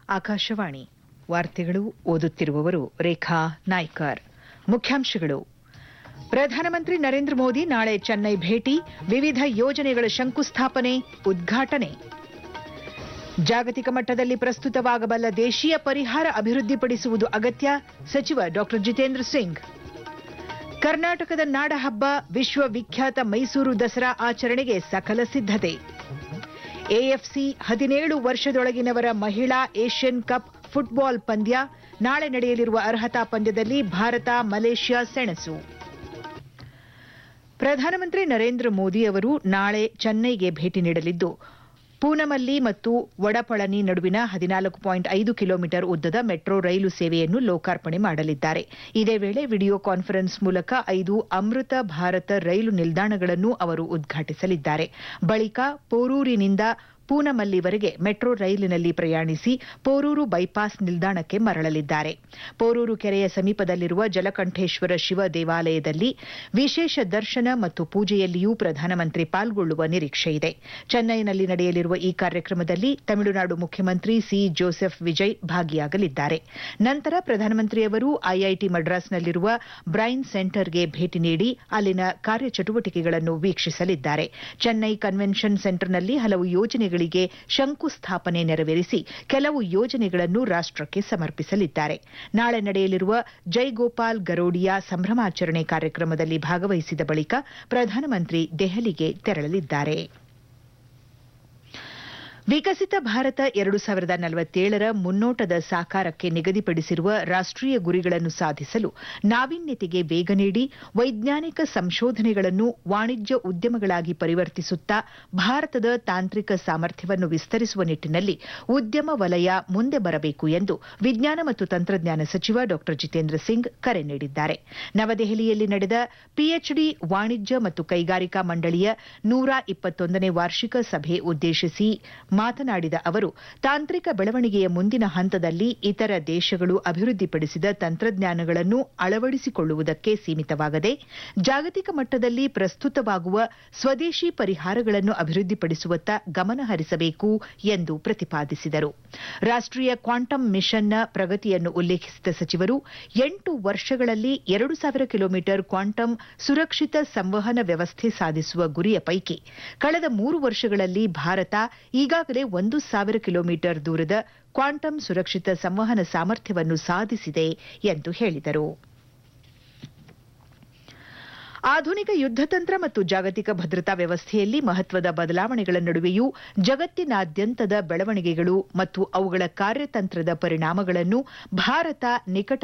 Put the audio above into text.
ಆಕಾಶವಾಣಿ ವಾರ್ತೆಗಳು ಓದುತ್ತಿರುವವರು ರೇಖಾ ನಾಯ್ಕರ್ ಮುಖ್ಯಾಂಶಗಳು ಪ್ರಧಾನಮಂತ್ರಿ ನರೇಂದ್ರ ಮೋದಿ ನಾಳೆ ಚೆನ್ನೈ ಭೇಟಿ ವಿವಿಧ ಯೋಜನೆಗಳ ಶಂಕುಸ್ಥಾಪನೆ ಉದ್ಘಾಟನೆ ಜಾಗತಿಕ ಮಟ್ಟದಲ್ಲಿ ಪ್ರಸ್ತುತವಾಗಬಲ್ಲ ದೇಶೀಯ ಪರಿಹಾರ ಅಭಿವೃದ್ಧಿಪಡಿಸುವುದು ಅಗತ್ಯ ಸಚಿವ ಡಾ ಜಿತೇಂದ್ರ ಸಿಂಗ್ ಕರ್ನಾಟಕದ ನಾಡಹಬ್ಬ ವಿಶ್ವವಿಖ್ಯಾತ ಮೈಸೂರು ದಸರಾ ಆಚರಣೆಗೆ ಸಕಲ ಸಿದ್ದತೆ ಎಎಫ್ಸಿ ಹದಿನೇಳು ವರ್ಷದೊಳಗಿನವರ ಮಹಿಳಾ ಏಷ್ಯನ್ ಕಪ್ ಫುಟ್ಬಾಲ್ ಪಂದ್ಯ ನಾಳೆ ನಡೆಯಲಿರುವ ಅರ್ಹತಾ ಪಂದ್ಯದಲ್ಲಿ ಭಾರತ ಮಲೇಷ್ಯಾ ಸೆಣಸು ಪ್ರಧಾನಮಂತ್ರಿ ನರೇಂದ್ರ ಮೋದಿ ಅವರು ನಾಳೆ ಚೆನ್ನೈಗೆ ಭೇಟಿ ನೀಡಲಿದ್ದು ಪೂನಮಲ್ಲಿ ಮತ್ತು ವಡಪಳನಿ ನಡುವಿನ ಹದಿನಾಲ್ಕು ಪಾಯಿಂಟ್ ಐದು ಕಿಲೋಮೀಟರ್ ಉದ್ದದ ಮೆಟ್ರೋ ರೈಲು ಸೇವೆಯನ್ನು ಲೋಕಾರ್ಪಣೆ ಮಾಡಲಿದ್ದಾರೆ ಇದೇ ವೇಳೆ ವಿಡಿಯೋ ಕಾನ್ಫರೆನ್ಸ್ ಮೂಲಕ ಐದು ಅಮೃತ ಭಾರತ ರೈಲು ನಿಲ್ದಾಣಗಳನ್ನು ಅವರು ಉದ್ಘಾಟಿಸಲಿದ್ದಾರೆ ಬಳಿಕ ಪೋರೂರಿನಿಂದ ಪೂನಮಲ್ಲಿವರೆಗೆ ಮೆಟ್ರೋ ರೈಲಿನಲ್ಲಿ ಪ್ರಯಾಣಿಸಿ ಪೋರೂರು ಬೈಪಾಸ್ ನಿಲ್ದಾಣಕ್ಕೆ ಮರಳಲಿದ್ದಾರೆ ಪೋರೂರು ಕೆರೆಯ ಸಮೀಪದಲ್ಲಿರುವ ಜಲಕಂಠೇಶ್ವರ ಶಿವ ದೇವಾಲಯದಲ್ಲಿ ವಿಶೇಷ ದರ್ಶನ ಮತ್ತು ಪೂಜೆಯಲ್ಲಿಯೂ ಪ್ರಧಾನಮಂತ್ರಿ ಪಾಲ್ಗೊಳ್ಳುವ ನಿರೀಕ್ಷೆಯಿದೆ ಚೆನ್ನೈನಲ್ಲಿ ನಡೆಯಲಿರುವ ಈ ಕಾರ್ಯಕ್ರಮದಲ್ಲಿ ತಮಿಳುನಾಡು ಮುಖ್ಯಮಂತ್ರಿ ಸಿ ಜೋಸೆಫ್ ವಿಜಯ್ ಭಾಗಿಯಾಗಲಿದ್ದಾರೆ ನಂತರ ಪ್ರಧಾನಮಂತ್ರಿಯವರು ಐಐಟಿ ಮಡ್ರಾಸ್ನಲ್ಲಿರುವ ಬ್ರೈನ್ ಸೆಂಟರ್ಗೆ ಭೇಟಿ ನೀಡಿ ಅಲ್ಲಿನ ಕಾರ್ಯಚಟುವಟಿಕೆಗಳನ್ನು ವೀಕ್ಷಿಸಲಿದ್ದಾರೆ ಚೆನ್ನೈ ಕನ್ವೆನ್ಷನ್ ಸೆಂಟರ್ನಲ್ಲಿ ಹಲವು ಯೋಜನೆಗಳಿಗೆ ಶಂಕುಸ್ಥಾಪನೆ ನೆರವೇರಿಸಿ ಕೆಲವು ಯೋಜನೆಗಳನ್ನು ರಾಷ್ಟಕ್ಕೆ ಸಮರ್ಪಿಸಲಿದ್ದಾರೆ ನಾಳೆ ನಡೆಯಲಿರುವ ಜೈಗೋಪಾಲ್ ಗರೋಡಿಯಾ ಸಂಭ್ರಮಾಚರಣೆ ಕಾರ್ಯಕ್ರಮದಲ್ಲಿ ಭಾಗವಹಿಸಿದ ಬಳಿಕ ಪ್ರಧಾನಮಂತ್ರಿ ದೆಹಲಿಗೆ ತೆರಳಲಿದ್ದಾರೆ ವಿಕಸಿತ ಭಾರತ ಎರಡು ಸಾವಿರದ ನಲವತ್ತೇಳರ ಮುನ್ನೋಟದ ಸಾಕಾರಕ್ಕೆ ನಿಗದಿಪಡಿಸಿರುವ ರಾಷ್ಟೀಯ ಗುರಿಗಳನ್ನು ಸಾಧಿಸಲು ನಾವೀನ್ಯತೆಗೆ ವೇಗ ನೀಡಿ ವೈಜ್ಞಾನಿಕ ಸಂಶೋಧನೆಗಳನ್ನು ವಾಣಿಜ್ಯ ಉದ್ಯಮಗಳಾಗಿ ಪರಿವರ್ತಿಸುತ್ತಾ ಭಾರತದ ತಾಂತ್ರಿಕ ಸಾಮರ್ಥ್ಯವನ್ನು ವಿಸ್ತರಿಸುವ ನಿಟ್ಟಿನಲ್ಲಿ ಉದ್ಯಮ ವಲಯ ಮುಂದೆ ಬರಬೇಕು ಎಂದು ವಿಜ್ಞಾನ ಮತ್ತು ತಂತ್ರಜ್ಞಾನ ಸಚಿವ ಡಾ ಜಿತೇಂದ್ರ ಸಿಂಗ್ ಕರೆ ನೀಡಿದ್ದಾರೆ ನವದೆಹಲಿಯಲ್ಲಿ ನಡೆದ ಪಿಎಚ್ಡಿ ವಾಣಿಜ್ಯ ಮತ್ತು ಕೈಗಾರಿಕಾ ಮಂಡಳಿಯ ನೂರ ಇಪ್ಪತ್ತೊಂದನೇ ವಾರ್ಷಿಕ ಸಭೆ ಉದ್ದೇಶಿಸಿ ಮಾತನಾಡಿದ ಅವರು ತಾಂತ್ರಿಕ ಬೆಳವಣಿಗೆಯ ಮುಂದಿನ ಹಂತದಲ್ಲಿ ಇತರ ದೇಶಗಳು ಅಭಿವೃದ್ಧಿಪಡಿಸಿದ ತಂತ್ರಜ್ಞಾನಗಳನ್ನು ಅಳವಡಿಸಿಕೊಳ್ಳುವುದಕ್ಕೆ ಸೀಮಿತವಾಗದೆ ಜಾಗತಿಕ ಮಟ್ಟದಲ್ಲಿ ಪ್ರಸ್ತುತವಾಗುವ ಸ್ವದೇಶಿ ಪರಿಹಾರಗಳನ್ನು ಅಭಿವೃದ್ಧಿಪಡಿಸುವತ್ತ ಗಮನ ಹರಿಸಬೇಕು ಎಂದು ಪ್ರತಿಪಾದಿಸಿದರು ರಾಷ್ಟೀಯ ಕ್ವಾಂಟಮ್ ಮಿಷನ್ನ ಪ್ರಗತಿಯನ್ನು ಉಲ್ಲೇಖಿಸಿದ ಸಚಿವರು ಎಂಟು ವರ್ಷಗಳಲ್ಲಿ ಎರಡು ಸಾವಿರ ಕಿಲೋಮೀಟರ್ ಕ್ವಾಂಟಮ್ ಸುರಕ್ಷಿತ ಸಂವಹನ ವ್ಯವಸ್ಥೆ ಸಾಧಿಸುವ ಗುರಿಯ ಪೈಕಿ ಕಳೆದ ಮೂರು ವರ್ಷಗಳಲ್ಲಿ ಭಾರತ ಈಗಾಗಲೇ ಒಂದು ಸಾವಿರ ಕಿಲೋಮೀಟರ್ ದೂರದ ಕ್ವಾಂಟಮ್ ಸುರಕ್ಷಿತ ಸಂವಹನ ಸಾಮರ್ಥ್ಯವನ್ನು ಸಾಧಿಸಿದೆ ಎಂದು ಹೇಳಿದರು ಆಧುನಿಕ ಯುದ್ದತಂತ್ರ ಮತ್ತು ಜಾಗತಿಕ ಭದ್ರತಾ ವ್ಯವಸ್ಥೆಯಲ್ಲಿ ಮಹತ್ವದ ಬದಲಾವಣೆಗಳ ನಡುವೆಯೂ ಜಗತ್ತಿನಾದ್ಯಂತದ ಬೆಳವಣಿಗೆಗಳು ಮತ್ತು ಅವುಗಳ ಕಾರ್ಯತಂತ್ರದ ಪರಿಣಾಮಗಳನ್ನು ಭಾರತ ನಿಕಟ